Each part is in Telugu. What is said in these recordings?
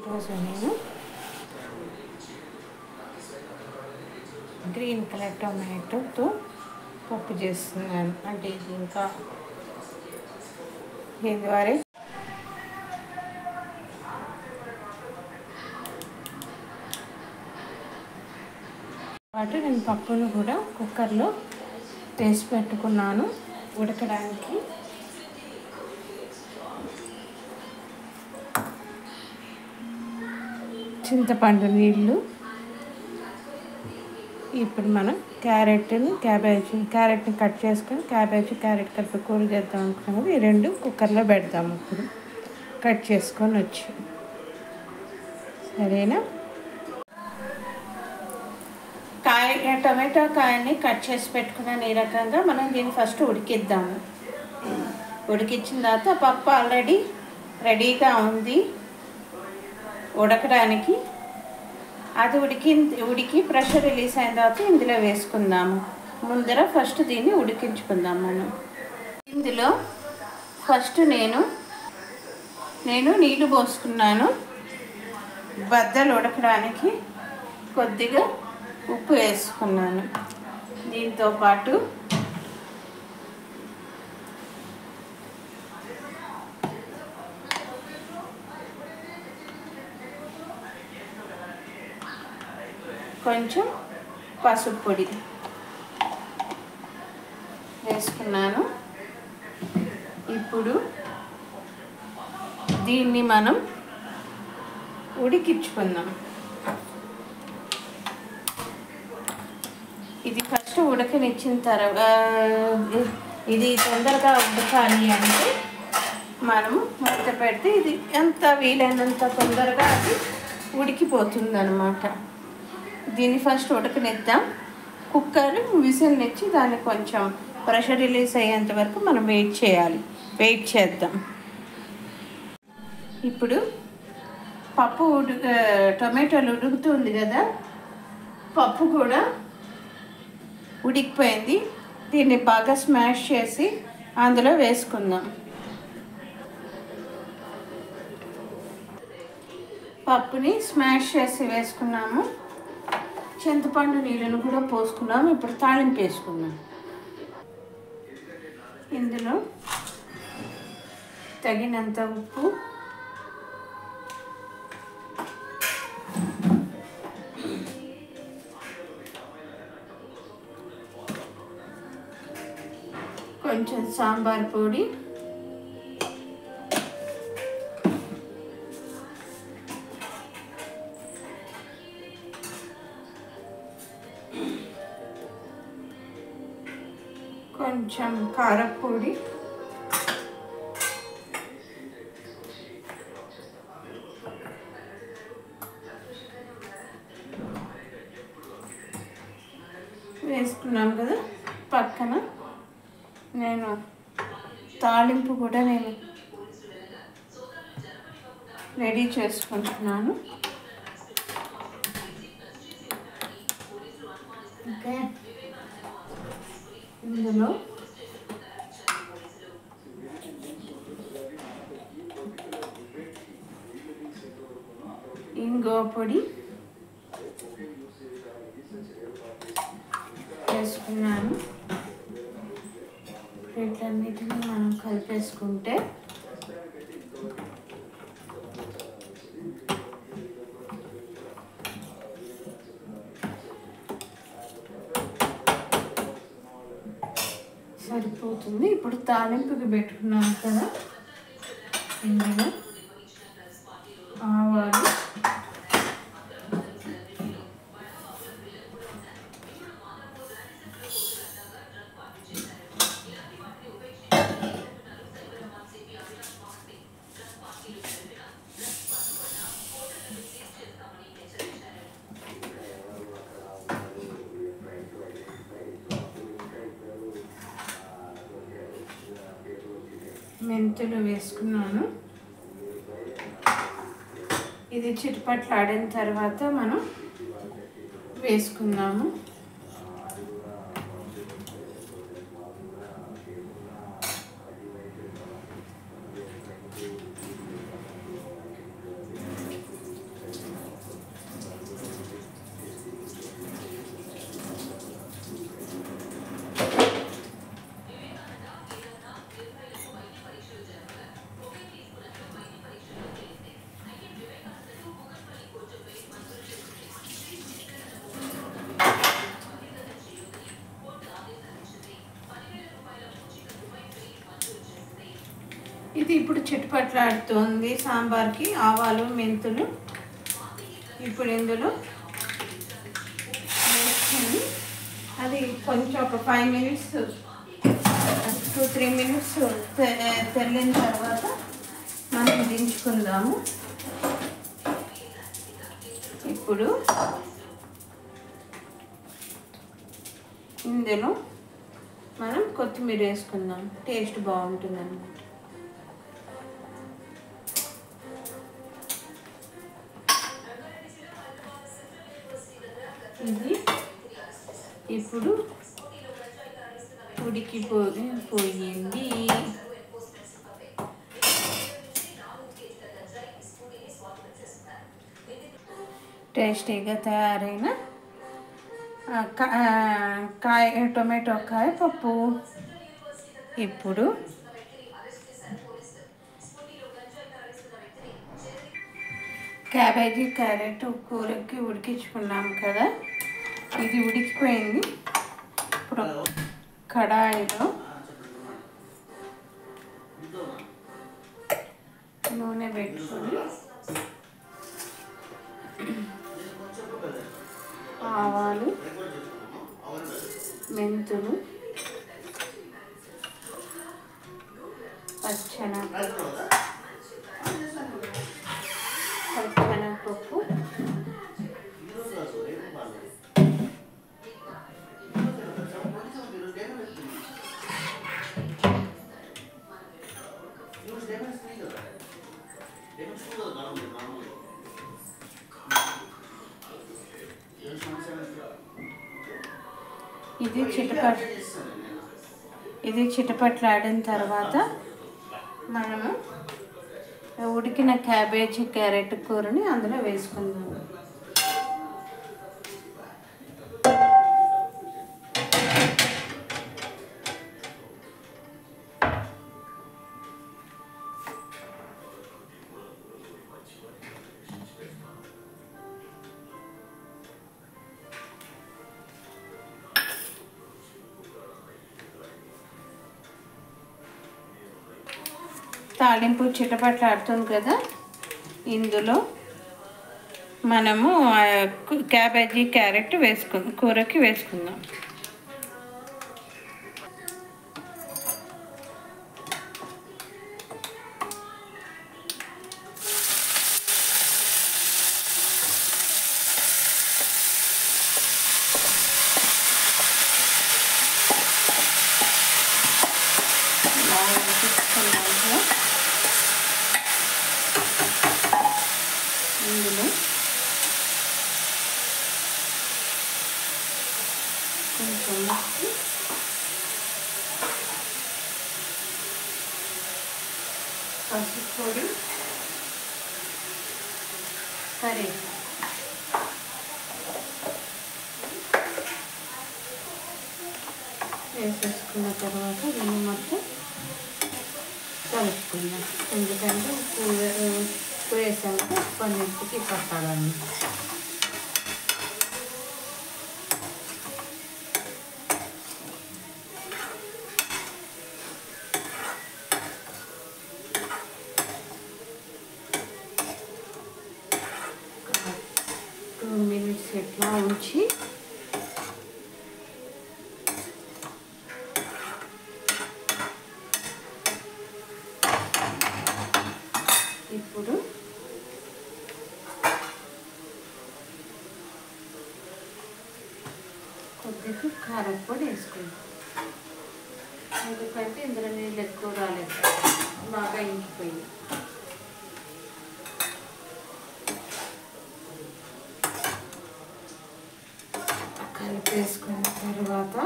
ఈరోజు నేను గ్రీన్ కలర్ టొమాటోతో పప్పు చేస్తున్నాను అంటే ఇది ఇంకా ఇది వరే పాటు నేను పప్పును కూడా కుక్కర్లో వేసి పెట్టుకున్నాను ఉడకడానికి చింతపండు నీళ్ళు ఇప్పుడు మనం క్యారెట్ని క్యాబేజీ క్యారెట్ని కట్ చేసుకొని క్యాబేజీ క్యారెట్ కలిపి కూర చేద్దాం అనుకున్నాం కదా ఈ రెండు కుక్కర్లో పెడదాం ఇప్పుడు కట్ చేసుకొని వచ్చి సరేనా కాయ టమాటో కాయని కట్ చేసి పెట్టుకున్నాను ఈ రకంగా మనం దీన్ని ఫస్ట్ ఉడికిద్దాము ఉడికించిన తర్వాత పప్పు ఆల్రెడీ రెడీగా ఉంది ఉడకడానికి అది ఉడికి ఉడికి ప్రెషర్ రిలీజ్ అయిన తర్వాత ఇందులో వేసుకుందాము ముందర ఫస్ట్ దీన్ని ఉడికించుకుందాం మనం ఇందులో ఫస్ట్ నేను నేను నీళ్లు పోసుకున్నాను బద్దలు ఉడకడానికి కొద్దిగా ఉప్పు వేసుకున్నాను దీంతో పాటు కొంచెం పసుపు పొడి వేసుకున్నాను ఇప్పుడు దీన్ని మనం ఉడికించుకుందాం ఇది ఫస్ట్ ఉడకనిచ్చిన తర్వాత ఇది తొందరగా ఉడకాలి అంటే మనము మూత పెడితే ఇది ఎంత వీలైనంత తొందరగా అది ఉడికిపోతుంది అనమాట దీన్ని ఫస్ట్ ఉడకనిద్దాం కుక్కర్ విసిల్నిచ్చి దాన్ని కొంచెం ప్రెషర్ రిలీజ్ అయ్యేంత వరకు మనం వెయిట్ చేయాలి వెయిట్ చేద్దాం ఇప్పుడు పప్పు ఉడు టొమాటోలు ఉడుకుతుంది కదా పప్పు కూడా ఉడికిపోయింది దీన్ని బాగా స్మాష్ చేసి అందులో వేసుకుందాం పప్పుని స్మాష్ చేసి వేసుకున్నాము చింతపండు నీళ్ళను కూడా పోసుకున్నాము ఇప్పుడు తాళింపు వేసుకుందాం ఇందులో తగినంత ఉప్పు కొంచెం సాంబార్ పొడి కొంచెం కారపొడి వేసుకున్నాం కదా పక్కన నేను తాలింపు కూడా నేను రెడీ చేసుకుంటున్నాను ఓకే ఇందులో ఇంగో పొడి వేసుకున్నాను వీటన్నిటిని మనం కలిపేసుకుంటే సరిపోతుంది ఇప్పుడు తాలింపుకి పెట్టుకున్నాం కదా ఇందులో ఆవాలు మెంతులు వేసుకున్నాను ఇది చిట్పట్లు ఆడిన తర్వాత మనం వేసుకుందాము ఇది ఇప్పుడు చిట్టుపట్లాడుతుంది సాంబార్కి ఆవాలు మెంతులు ఇప్పుడు ఇందులో వేసుకొని అది కొంచెం ఒక five minutes two three minutes తెల్లిన తర్వాత మనం దించుకుందాము ఇప్పుడు ఇందులో మనం కొత్తిమీర వేసుకుందాం టేస్ట్ బాగుంటుంది అనమాట ఇది ఇప్పుడు ఉడికిపోయి పోయింది టేస్టీగా తయారైన ఆ, కా- ఆ, కాయ టొమాటో కాయ పప్పు ఇప్పుడు క్యాబేజీ క్యారెట్ కూరకి ఉడికించుకున్నాం కదా ఇది ఉడికిపోయింది ఇప్పుడు కడాయిలో నూనె పెట్టుకొని ఆవాలు మెంతులు పచ్చనపప్పు పచ్చనపప్పు ఇది చిటపట్ ఇది చిటపట్లాడిన తర్వాత మనము ఉడికిన క్యాబేజీ క్యారెట్ కూరని అందులో వేసుకుందాము తాలింపు చిటపట్లాడుతుంది కదా ఇందులో మనము ఆ కు- క్యాబేజీ క్యారెట్ వేసుకుందాం కూరకి వేసుకుందాం బాగా ఉడికించుకున్నాక ఇందులో కొంచెం ఉప్పు, పసుపు పొడి కర్రీ వేసేసుకున్న తర్వాత దీన్ని మొత్తం కలుపుకుందాం ఎందుకంటే ఉప్పు వే- ఉప్పు వేసాక పన్నీటికి పట్టాలని టూ మినిట్స్ ఎట్లా ఉంచి ఇప్పుడు కొద్దిగా కారం పొడి వేసుకుందాం ఎందుకంటే ఇందులో నీళ్ళు ఎక్కువ రాలేదు బాగా ఇంకిపోయింది కలిపేసుకున్న తర్వాత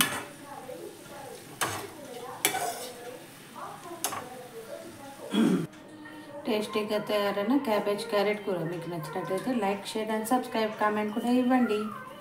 టేస్టీగా తయారైన క్యాబేజ్ క్యారెట్ కూర మీకు నచ్చినట్లయితే like share and subscribe comment కూడా ఇవ్వండి